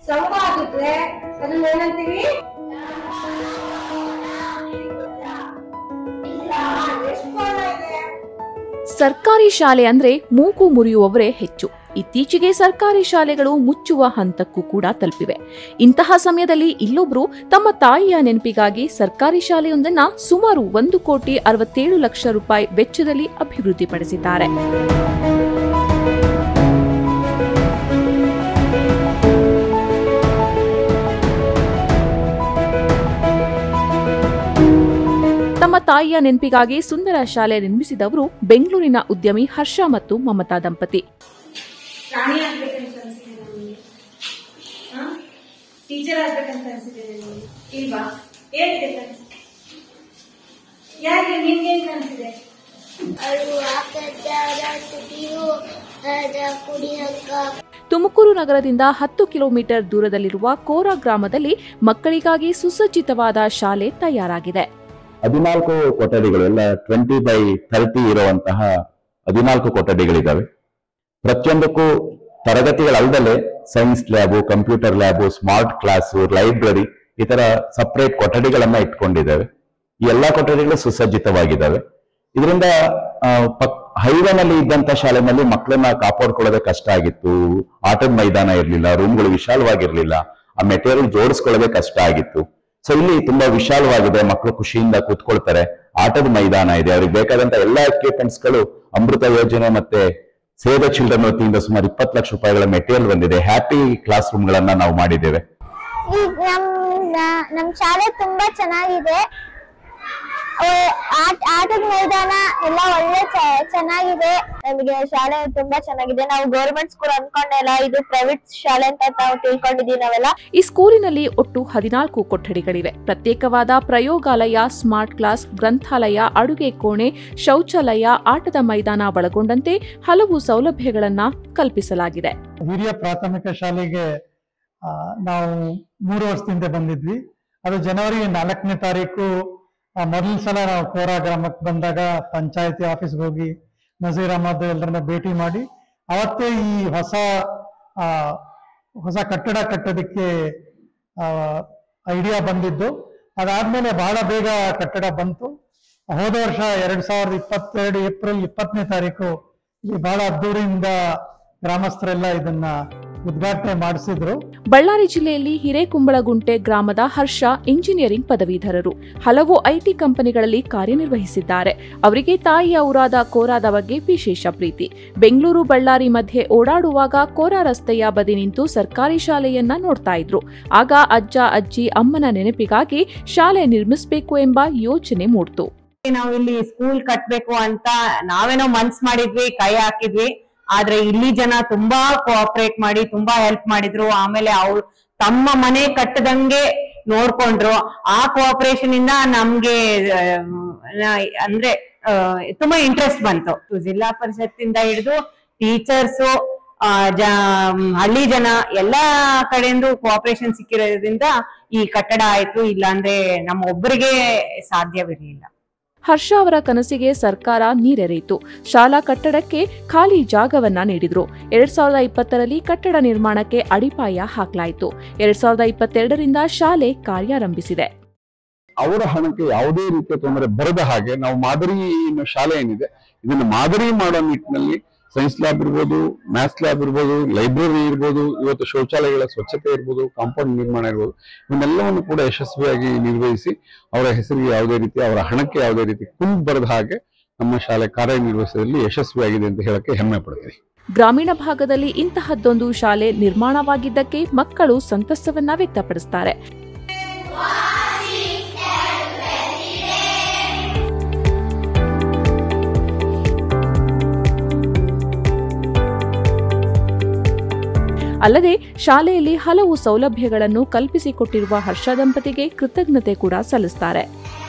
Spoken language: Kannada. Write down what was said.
ಸಂಘ ಆಗಿದ್ರೆ ಅದನ್ನ ಏನಂತೀವಿ ಎಷ್ಟು ಕೋಣ ಇದೆ ಸರ್ಕಾರಿ ಶಾಲೆ ಅಂದ್ರೆ ಮೂಗು ಮುರಿಯುವವರೇ ಹೆಚ್ಚು ಇತ್ತೀಚೆಗೆ ಸರ್ಕಾರಿ ಶಾಲೆಗಳು ಮುಚ್ಚುವ ಹಂತಕ್ಕೂ ಕೂಡ ತಲುಪಿವೆ ಇಂತಹ ಸಮಯದಲ್ಲಿ ಇಲ್ಲೊಬ್ರು ತಮ್ಮ ತಾಯಿಯ ನೆನಪಿಗಾಗಿ ಸರ್ಕಾರಿ ಶಾಲೆಯೊಂದನ್ನ ಸುಮಾರು ಒಂದು ಕೋಟಿ ಅರವತ್ತೇಳು ಲಕ್ಷ ರೂಪಾಯಿ ವೆಚ್ಚದಲ್ಲಿ ಅಭಿವೃದ್ಧಿಪಡಿಸಿದ್ದಾರೆ ತಮ್ಮ ತಾಯಿಯ ನೆನಪಿಗಾಗಿ ಸುಂದರ ಶಾಲೆ ನಿರ್ಮಿಸಿದವರು ಬೆಂಗಳೂರಿನ ಉದ್ಯಮಿ ಹರ್ಷ ಮತ್ತು ಮಮತಾ ದಂಪತಿ ರಾಣಿ ಆಗ್ಬೇಕಂತ ಅನ್ಸಿದೆ ನನಗೆ ಟೀಚರ್ ಆಗ್ಬೇಕಂತ ಅನ್ಸಿದೆ ನನಗೆ ಇಲ್ವಾ ಏನಿದೆ ಕನಸು ಯಾರಿಗೆ ನಿಮ್ಗೆ ಏನ್ ಕನಸಿದೆ ಅದು ಆಕತ್ತಾರ ಕುಡಿಯು ಅದ ಕುಡಿಯಕ್ಕ ತುಮಕೂರು ನಗರದಿಂದ ಹತ್ತು ಕಿಲೋಮೀಟರ್ ದೂರದಲ್ಲಿರುವ ಕೋರಾ ಗ್ರಾಮದಲ್ಲಿ ಮಕ್ಕಳಿಗಾಗಿ ಸುಸಜ್ಜಿತವಾದ ಶಾಲೆ ತಯಾರಾಗಿದೆ ಹದಿನಾಲ್ಕು ಕೊಠಡಿಗಳು ಎಲ್ಲ ಟ್ವೆಂಟಿ ಬೈ ಥರ್ಟಿ ಇರುವಂತಹ ಹದಿನಾಲ್ಕು ಕೊಠಡಿಗಳಿದ್ದಾವೆ ಪ್ರತಿಯೊಂದಕ್ಕೂ ತರಗತಿಗಳಲ್ಲದೆ science lab computer lab smart class library ಈ ತರ ಸಪರೇಟ್ ಕೊಠಡಿಗಳನ್ನ ಇಟ್ಕೊಂಡಿದ್ದೇವೆ ಈ ಎಲ್ಲಾ ಕೊಠಡಿಗಳು ಸುಸಜ್ಜಿತವಾಗಿದ್ದಾವೆ ಇದರಿಂದ ಹೈವೇನಲ್ಲಿ ಇದ್ದಂತ ಶಾಲೆನಲ್ಲಿ ಮಕ್ಕಳನ್ನ ಕಾಪಾಡ್ಕೊಳ್ಳೋದೇ ಕಷ್ಟ ಆಗಿತ್ತು ಆಟದ ಮೈದಾನ ಇರಲಿಲ್ಲ ರೂಮ್ಗಳು ವಿಶಾಲವಾಗಿರ್ಲಿಲ್ಲ ಆ ಮೆಟೀರಿಯಲ್ ಜೋಡಿಸ್ಕೊಳ್ಳೋದೇ ಕಷ್ಟ ಆಗಿತ್ತು ಸೊ ಇಲ್ಲಿ ತುಂಬಾ ವಿಶಾಲವಾಗಿದೆ ಮಕ್ಕಳು ಖುಷಿಯಿಂದ ಕೂತ್ಕೊಳ್ತಾರೆ ಆಟದ ಮೈದಾನ ಇದೆ ಅವ್ರಿಗೆ ಬೇಕಾದಂತ ಎಲ್ಲಾ ಎಕ್ವಿಪ್ಮೆಂಟ್ಸ್ ಗಳು ಅಮೃತ ಯೋಜನೆ ಮತ್ತೆ ಸೇವ್ ದ ಚಿಲ್ಡ್ರನ್ ವತಿಯಿಂದ ಸುಮಾರು ಇಪ್ಪತ್ತು ಲಕ್ಷ ರೂಪಾಯಿಗಳ ಮೆಟೀರಿಯಲ್ ಬಂದಿದೆ ಹ್ಯಾಪಿ ಕ್ಲಾಸ್ ರೂಮ್ ಗಳನ್ನ ನಾವು ಮಾಡಿದ್ದೇವೆ ಈಗ ನಮ್ ನ- ನಮ್ ಶಾಲೆ ತುಂಬಾ ಚೆನ್ನಾಗಿದೆ ಅವ- ಆಟ ಆಟದ ಮೈದಾನ ಎಲ್ಲ ಒಳ್ಳೆ ಚ- ಚೆನ್ನಾಗಿದೆ ನಮಗೆ ಶಾಲೆ ತುಂಬಾ ಚೆನ್ನಾಗಿದೆ ನಾವು ಗೌರ್ಮೆಂಟ್ ಸ್ಕೂಲ್ ಅನ್ಕೊಂಡೆಲ್ಲ ಇದು ಪ್ರೈವೇಟ್ ಶಾಲೆ ಅಂತ ನಾವು ತಿಳ್ಕೊಂಡಿದೀವಿ ನಾವೆಲ್ಲ ಈ ಸ್ಕೂಲಿನಲ್ಲಿ ಒಟ್ಟು ಹದಿನಾಲ್ಕು ಕೊಠಡಿಗಳಿವೆ ಪ್ರತ್ಯೇಕವಾದ ಪ್ರಯೋಗಾಲಯ ಸ್ಮಾರ್ಟ್ ಕ್ಲಾಸ್ ಗ್ರಂಥಾಲಯ ಅಡುಗೆ ಕೋಣೆ ಶೌಚಾಲಯ ಆಟದ ಮೈದಾನ ಒಳಗೊಂಡಂತೆ ಹಲವು ಸೌಲಭ್ಯಗಳನ್ನ ಕಲ್ಪಿಸಲಾಗಿದೆ ಹಿರಿಯ ಪ್ರಾಥಮಿಕ ಶಾಲೆಗೆ ಆ, ನಾವು ಮೂರು ವರ್ಷದಿಂದ ಬಂದಿದ್ವಿ ಅದು ಜನವರಿ ನಾಲ್ಕನೇ ತಾರೀಕು ಆ, ಮೊದಲ ಸಲ ನಾವು ಕೋರಾ ಗ್ರಾಮಕ್ಕೆ ಬಂದಾಗ ಪಂಚಾಯತಿ ಆಫೀಸ್ಗೆ ಹೋಗಿ ನಜೀರ್ ಅಹಮದ್ ಎಲ್ಲರನ್ನ ಭೇಟಿ ಮಾಡಿ ಅವತ್ತೇ ಈ ಹೊಸ ಆ, ಹೊಸ ಕಟ್ಟಡ ಕಟ್ಟೋದಕ್ಕೆ ಐಡಿಯಾ ಬಂದಿದ್ದು ಅದಾದ್ಮೇಲೆ ಬಹಳ ಬೇಗ ಕಟ್ಟಡ ಬಂತು ಹೋದ ವರ್ಷ ಎರಡ್ ಸಾವಿರದ ಇಪ್ಪತ್ತೆರಡು ಏಪ್ರಿಲ್ ಇಪ್ಪತ್ತನೇ ತಾರೀಕು ಇಲ್ಲಿ ಬಹಳ ಅದ್ದೂರಿಯಿಂದ ಗ್ರಾಮಸ್ಥರೆಲ್ಲ ಇದನ್ನ ಉದ್ಘಾಟನೆ ಮಾಡಿಸಿದ್ರು ಬಳ್ಳಾರಿ ಜಿಲ್ಲೆಯಲ್ಲಿ ಹಿರೇಕುಂಬಳಗುಂಟೆ ಗ್ರಾಮದ ಹರ್ಷ ಇಂಜಿನಿಯರಿಂಗ್ ಪದವೀಧರರು ಹಲವು ಐಟಿ ಕಂಪನಿಗಳಲ್ಲಿ ಕಾರ್ಯನಿರ್ವಹಿಸಿದ್ದಾರೆ ಅವರಿಗೆ ತಾಯಿಯ ಊರಾದ ಕೋರಾದ ಬಗ್ಗೆ ವಿಶೇಷ ಪ್ರೀತಿ ಬೆಂಗಳೂರು ಬಳ್ಳಾರಿ ಮಧ್ಯೆ ಓಡಾಡುವಾಗ ಕೋರಾ ರಸ್ತೆಯ ಬದಿ ನಿಂತು ಸರ್ಕಾರಿ ಶಾಲೆಯನ್ನ ನೋಡ್ತಾ ಇದ್ರು ಆಗ ಅಜ್ಜ ಅಜ್ಜಿ ಅಮ್ಮನ ನೆನಪಿಗಾಗಿ ಶಾಲೆ ನಿರ್ಮಿಸಬೇಕು ಎಂಬ ಯೋಚನೆ ಮೂಡ್ತು ನಾವು ಇಲ್ಲಿ ಸ್ಕೂಲ್ ಕಟ್ಬೇಕು ಅಂತ ನಾವೇನೋ ಮನ್ಸ್ ಮಾಡಿದ್ವಿ ಕೈ ಹಾಕಿದ್ವಿ ಆದ್ರೆ ಇಲ್ಲಿ ಜನ ತುಂಬಾ ಕೋಆಪರೇಟ್ ಮಾಡಿ ತುಂಬಾ ಹೆಲ್ಪ್ ಮಾಡಿದ್ರು ಆಮೇಲೆ ಅವ್ರು ತಮ್ಮ ಮನೆ ಕಟ್ಟದಂಗೆ ನೋಡ್ಕೊಂಡ್ರು ಆ ಕೋಆಪರೇಷನ್ ಇಂದ ನಮ್ಗೆ ಆ, ನ- ಅಂದ್ರೆ ಆ, ತುಂಬಾ ಇಂಟ್ರೆಸ್ಟ್ ಬಂತು ಜಿಲ್ಲಾ ಪರಿಷತ್ ಇಂದ ಹಿಡಿದು ಟೀಚರ್ಸ್ ಹಳ್ಳಿ ಜನ ಎಲ್ಲಾ ಕಡೆಯಿಂದ ಕೋಆಪರೇಷನ್ ಸಿಕ್ಕಿರೋದ್ರಿಂದ ಈ ಕಟ್ಟಡ ಆಯ್ತು ಇಲ್ಲಾಂದ್ರೆ ನಮ್ಮ ಒಬ್ಬರಿಗೆ ಸಾಧ್ಯವಿರ್ಲಿಲ್ಲ ಹರ್ಷ ಅವರ ಕನಸಿಗೆ ಸರ್ಕಾರ ನೀರೆರೆಯಿತು ಶಾಲಾ ಕಟ್ಟಡಕ್ಕೆ ಖಾಲಿ ಜಾಗವನ್ನ ನೀಡಿದ್ರು ಎರಡ್ ಸಾವಿರದ ಇಪ್ಪತ್ತರಲ್ಲಿ ಕಟ್ಟಡ ನಿರ್ಮಾಣಕ್ಕೆ ಅಡಿಪಾಯ ಹಾಕಲಾಯಿತು ಎರಡ್ ಸಾವಿರದ ಇಪ್ಪತ್ತೆರಡರಿಂದ ಶಾಲೆ ಕಾರ್ಯಾರಂಭಿಸಿದೆ ಅವರ ಹಣಕ್ಕೆ ಯಾವುದೇ ರೀತಿಯ ತೊಂದರೆ ಬರದ ಹಾಗೆ ನಾವು ಮಾದರಿ ಏನು ಶಾಲೆ ಏನಿದೆ ಇದನ್ನ ಮಾದರಿ ಮಾಡೋ ನಿಟ್ಟಿನಲ್ಲಿ ಸೈನ್ಸ್ ಲ್ಯಾಬ್ ಇರ್ಬೋದು ಮ್ಯಾಥ್ಸ್ ಲ್ಯಾಬ್ ಇರ್ಬೋದು ಲೈಬ್ರರಿ ಇರ್ಬೋದು ಇವತ್ತು ಶೌಚಾಲಯಗಳ ಸ್ವಚ್ಛತೆ ಇರ್ಬೋದು ಕಾಂಪೌಂಡ್ ನಿರ್ಮಾಣ ಇರ್ಬೋದು ಇವನ್ನೆಲ್ಲವನ್ನು ಕೂಡ ಯಶಸ್ವಿಯಾಗಿ ನಿರ್ವಹಿಸಿ ಅವರ ಹೆಸರಿಗೆ ಯಾವುದೇ ರೀತಿ ಅವರ ಹಣಕ್ಕೆ ಯಾವುದೇ ರೀತಿ ಕುಂದು ಬರದ ಹಾಗೆ ನಮ್ಮ ಶಾಲೆ ಕಾರ್ಯನಿರ್ವಹಿಸೋದ್ರಲ್ಲಿ ಯಶಸ್ವಿಯಾಗಿದೆ ಅಂತ ಹೇಳಕ್ಕೆ ಹೆಮ್ಮೆ ಪಡ್ತೀನಿ ಗ್ರಾಮೀಣ ಭಾಗದಲ್ಲಿ ಇಂತಹದ್ದೊಂದು ಶಾಲೆ ನಿರ್ಮಾಣವಾಗಿದ್ದಕ್ಕೆ ಮಕ್ಕಳು ಸಂತಸವನ್ನ ವ್ಯಕ್ತಪಡಿಸುತ್ತಾರೆ ಅಲ್ಲದೆ ಶಾಲೆಯಲ್ಲಿ ಹಲವು ಸೌಲಭ್ಯಗಳನ್ನು ಕಲ್ಪಿಸಿಕೊಟ್ಟಿರುವ ಹರ್ಷ ದಂಪತಿಗೆ ಕೃತಜ್ಞತೆ ಕೂಡ ಸಲ್ಲಿಸುತ್ತಾರೆ